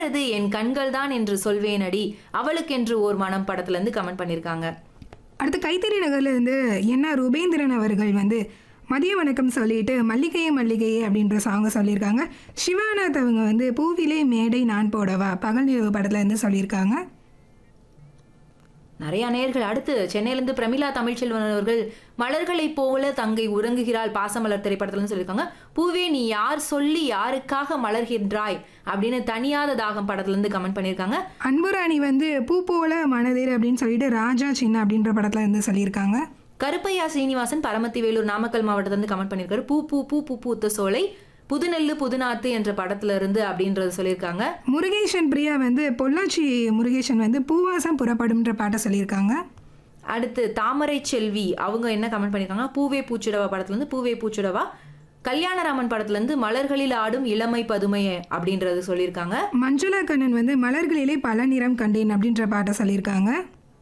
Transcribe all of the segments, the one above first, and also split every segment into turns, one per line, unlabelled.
அது என் கண்கள் தான் என்று சொல்வேனடி அவளுக்கென்று ஓர் மனம் படத்துல இருந்து கமெண்ட் பண்ணிருக்காங்க
அடுத்து கைத்தறி நகர்ல இருந்து என்ன ரூபேந்திரன் அவர்கள் வந்து மதிய வணக்கம் சொல்லிட்டு மல்லிகையே மல்லிகையே அப்படின்ற சாங்கை சொல்லியிருக்காங்க சிவாநாத் அவங்க வந்து பூவிலே மேடை நான் போடவா பகல் நிலவு படத்துல இருந்து சொல்லியிருக்காங்க
நிறைய நேர்கள் அடுத்து சென்னையிலிருந்து பிரமிளா தமிழ்ச்செல்வன் அவர்கள் மலர்களைப் போல தங்கை உறங்குகிறாள் பாசமலர் திரைப்படத்துலன்னு சொல்லியிருக்காங்க பூவே நீ யார் சொல்லி யாருக்காக மலர்கின்றாய் அப்படின்னு தனியாத தாகம் படத்துல இருந்து கமெண்ட் பண்ணியிருக்காங்க
அன்புராணி வந்து பூ போல மனதில் அப்படின்னு சொல்லிட்டு ராஜா சின்ன அப்படின்ற படத்துல இருந்து சொல்லியிருக்காங்க
கருப்பையா சீனிவாசன் பரமத்தி வேலூர் நாமக்கல் மாவட்டத்துல இருந்து கமெண்ட் பண்ணியிருக்காரு பூ பூ பூ பூ பூத்த சோலை புதுநெல்லு புதுநாத்து என்ற படத்துல இருந்து அப்படின்றது சொல்லியிருக்காங்க
முருகேசன் பிரியா வந்து பொள்ளாச்சி முருகேசன் வந்து பூவாசம் புறப்படும்ன்ற பாட்டை சொல்லியிருக்காங்க
அடுத்து தாமரை செல்வி அவங்க என்ன கமெண்ட் பண்ணியிருக்காங்க பூவே பூச்சுடவா படத்துல இருந்து பூவே பூச்சுடவா கல்யாணராமன் படத்துல இருந்து மலர்களில் ஆடும் இளமை பதுமை அப்படின்றது சொல்லியிருக்காங்க
மஞ்சுளா கண்ணன் வந்து மலர்களிலே பல நிறம் கண்டேன் அப்படின்ற பாட்டை சொல்லியிருக்காங்க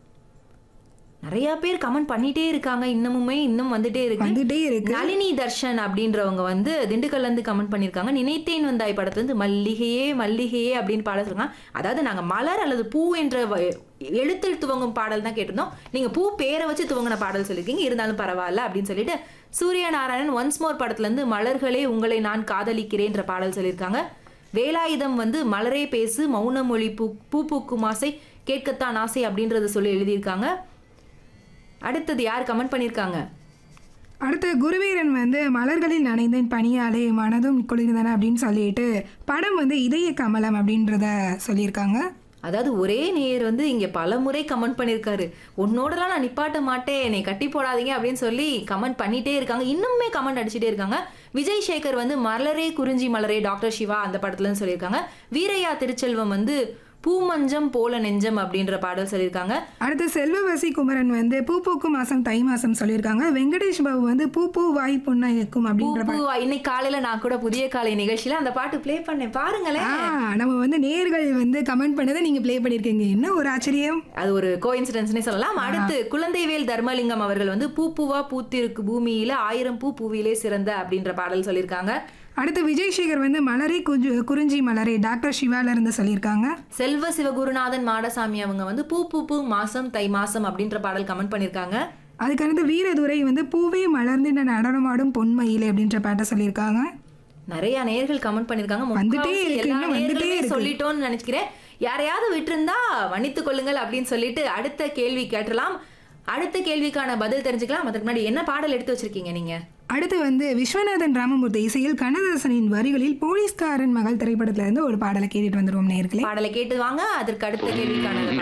நிறைய பேர் கமெண்ட் பண்ணிட்டே இருக்காங்க இன்னமுமே இன்னும் வந்துட்டே இருக்கு
வந்துட்டே இருக்கு
நளினி தர்ஷன் அப்படின்றவங்க வந்து திண்டுக்கல்ல இருந்து கமெண்ட் பண்ணியிருக்காங்க நினைத்தேன் வந்தாய் படத்துல இருந்து மல்லிகையே மல்லிகையே அப்படின்னு பாட சொல்றாங்க அதாவது நாங்க மலர் அல்லது பூ என்ற வ- எழுத்தில் துவங்கும் பாடல் தான் கேட்டிருந்தோம் நீங்க பூ பேரை வச்சு துவங்கின பாடல் சொல்லியிருக்கீங்க இருந்தாலும் பரவாயில்ல அப்படின்னு சொல்லிட்டு சூரிய நாராயணன் ஒன்ஸ் மோர் படத்துல இருந்து மலர்களே உங்களை நான் காதலிக்கிறேன்ற பாடல் சொல்லியிருக்காங்க வேலாயுதம் வந்து மலரே பேசு மௌன மொழி பூ பூ பூக்கும் ஆசை கேட்கத்தான் ஆசை அப்படின்றத சொல்லி எழுதியிருக்காங்க அடுத்தது யார் கமெண்ட் பண்ணியிருக்காங்க
அடுத்து குருவீரன் வந்து மலர்களில் நனைந்தேன் பனியாலே மனதும் குளிர்ந்தன அப்படின்னு சொல்லிட்டு படம் வந்து இதய கமலம் அப்படின்றத சொல்லியிருக்காங்க
அதாவது ஒரே நேயர் வந்து இங்க பல முறை கமெண்ட் பண்ணியிருக்காரு உன்னோடலாம் நான் நிப்பாட்ட மாட்டேன் என்னை கட்டி போடாதீங்க அப்படின்னு சொல்லி கமெண்ட் பண்ணிட்டே இருக்காங்க இன்னுமே கமெண்ட் அடிச்சுட்டே இருக்காங்க விஜய் சேகர் வந்து மலரே குறிஞ்சி மலரே டாக்டர் சிவா அந்த படத்துலன்னு சொல்லியிருக்காங்க வீரையா திருச்செல்வம் வந்து பூமஞ்சம் போல நெஞ்சம் அப்படின்ற பாடல் சொல்லியிருக்காங்க
அடுத்து செல்வவசி குமரன் வந்து பூ பூக்கும் மாசம் தை மாசம் சொல்லியிருக்காங்க வெங்கடேஷ் பாபு வந்து பூ பூ வாய் புன்னகைக்கும்
பூ
அப்படின்ற
பூ இன்னைக்கு காலையில நான் கூட புதிய காலை நிகழ்ச்சியில அந்த பாட்டு ப்ளே பண்ணேன் பாருங்களேன்
ஆ நம்ம வந்து நேர்கள் வந்து கமெண்ட் பண்ணதை நீங்க ப்ளே பண்ணியிருக்கீங்க என்ன ஒரு ஆச்சரியம்
அது ஒரு கோஇன்சிடென்ஸ்னே சொல்லலாம் அடுத்து குழந்தைவேல் தர்மலிங்கம் அவர்கள் வந்து பூ பூவா பூத்திருக்கு பூமியில ஆயிரம் பூ பூவிலே சிறந்த அப்படின்ற பாடல் சொல்லியிருக்காங்க
அடுத்து விஜய் சேகர் வந்து மலரே குஞ்சு குறிஞ்சி மலரே டாக்டர் சிவால இருந்து சொல்லியிருக்காங்க
செல்வ சிவகுருநாதன் மாடசாமி அவங்க வந்து பூ பூ பூ மாசம் தை மாசம் அப்படின்ற பாடல் கமெண்ட் பண்ணியிருக்காங்க
அதுக்கடுத்து வீரதுரை வந்து பூவே மலர்ந்து நடனமாடும் பொன்மயிலே அப்படின்ற பாட்டை சொல்லியிருக்காங்க
நிறைய நேர்கள் கமெண்ட் பண்ணியிருக்காங்க
வந்துட்டே
முக்காவாசி
இருக்கு,
எல்லா
இன்னும் வந்துட்டே
நேயர்களுமே
இருக்கு.
சொல்லிட்டோம்னு நினைக்கிறேன் யாரையாவது விட்டிருந்தா மன்னித்துக் கொள்ளுங்கள் அப்படின்னு சொல்லிட்டு அடுத்த கேள்வி கேட்டலாம் அடுத்த கேள்விக்கான பதில் தெரிஞ்சுக்கலாம் அதுக்கு முன்னாடி என்ன பாடல் எடுத்து வச்சிருக்கீங்க நீங்க
அடுத்து வந்து விஸ்வநாதன் ராமமூர்த்தி இசையில் கண்ணதாசனின் வரிகளில் போலீஸ்காரன் மகள் திரைப்படத்துல இருந்து ஒரு பாடலை கேட்டுட்டு வந்துருவோம் நேர்களே
பாடலை கேட்டு வாங்க அதற்கு அடுத்த கேள்விக்கான